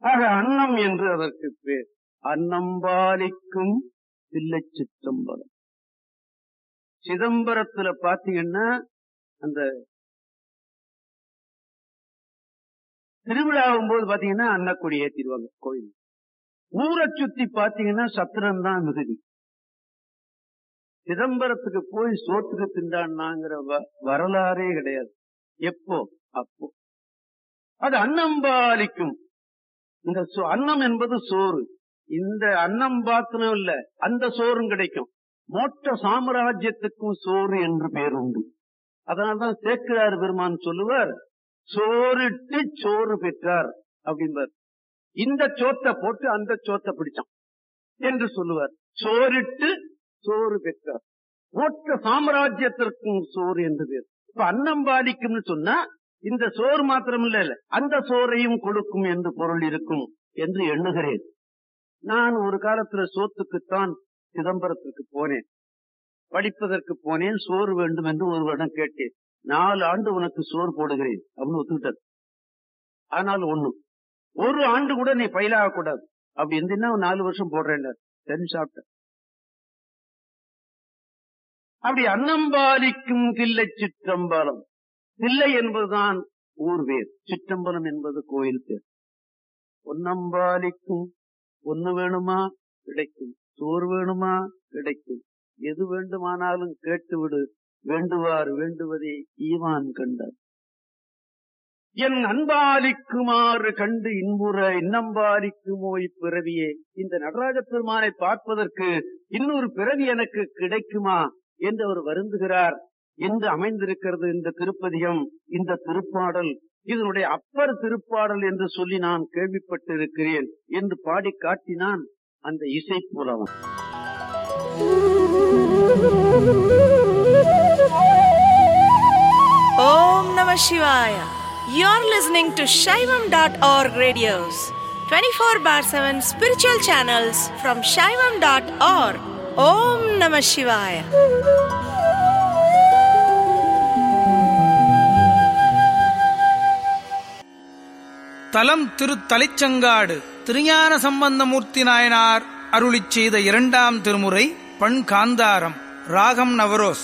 ஆக அன்னம் என்று அதற்கு பேர் அன்னம்பாலிக்கும் தில்லை சிற்றம்பலம் சிதம்பரத்துல பாத்தீங்கன்னா அந்த திருவிழாவும் போது பாத்தீங்கன்னா அன்னக்குடி ஏத்திடுவாங்க கோயில் ஊரை சுத்தி பாத்தீங்கன்னா சத்திரம் தான் மிகுதி சிதம்பரத்துக்கு போய் சோத்துக்கு திண்டான்னாங்கிற வ- வரலாறே கிடையாது எப்போ அப்போ அது அன்னம்பாலிக்கும் இந்த சோ- அன்னம் என்பது சோறு இந்த அன்னம் பாத்திரம் இல்ல அந்த சோறும் கிடைக்கும் மோட்ச சாம்ராஜ்யத்துக்கும் சோறு என்று பேர் உண்டு அதனால்தான் சேக்கிரார் பெருமான் சொல்லுவார் சோறிட்டு சோறு பெற்றார் அப்படிம்பார் இந்த சோத்தை போட்டு அந்த சோத்தை பிடிச்சான் என்று சொல்லுவார் சோறிட்டு சோறு பெற்றார் மோட்ச சாம்ராஜ்யத்திற்கும் சோறு என்று பேர் இப்ப அன்னம் பாதிக்கும்னு சொன்னா இந்த சோறு மாத்திரம் இல்ல இல்ல அந்த சோறையும் கொடுக்கும் என்று பொருள் இருக்கும் என்று எண்ணுகிறேன் நான் ஒரு காலத்துல சோத்துக்குத்தான் சிதம்பரத்திற்கு போனேன் படிப்பதற்கு போனேன் சோறு வேண்டும் என்று ஒருவரிடம் கேட்டேன் நாலு ஆண்டு உனக்கு சோறு போடுகிறேன் அப்படின்னு ஒத்துக்கிட்டது ஆனால் ஒண்ணு ஒரு ஆண்டு கூட நீ பயிலாக கூடாது அப்படி இருந்தீங்கன்னா ஒரு நாலு வருஷம் போடுறேன் சரி சாப்பிட்டேன் அப்படி அன்னம்பாலிக்கும் தில்லை சிற்றம்பலம் தில்லை என்பதுதான் ஊர் பேர் சிற்றம்பலம் என்பது கோயில் பேர் ஒன்னம்பாலிக்கும் ஒண்ணு வேணுமா கிடைக்கும் சோறு வேணுமா கிடைக்கும் எது வேண்டுமானாலும் கேட்டுவிடு வேண்டுவார் வேண்டுவதே ஈவான் கண்டார் என் அன்பாலிக்குமாறு கண்டு இன்புற இன்னம்பாலிக்குமோ இப்பிறவியே இந்த நடராஜ பெருமானை பார்ப்பதற்கு இன்னொரு பிறவி எனக்கு கிடைக்குமா என்று அவர் வருந்துகிறார் என்று அமைந்திருக்கிறது இந்த திருப்பதிகம் இந்த திருப்பாடல் இதனுடைய அப்பர் திருப்பாடல் என்று சொல்லி நான் கேள்விப்பட்டிருக்கிறேன் என்று பாடி காட்டினான் அந்த இசை புலவன் Om Namah Shivaya. You're listening to Shaivam.org radios, 24 bar 7 spiritual channels from Shaivam.org. Om Namah Shivaya. தலம் திரு தலைச்சங்காடு திருஞான சம்பந்தமூர்த்தி நாயனார் அருளிச் செய்த இரண்டாம் திருமுறை பண் காந்தாரம் ராகம் நவரோஸ்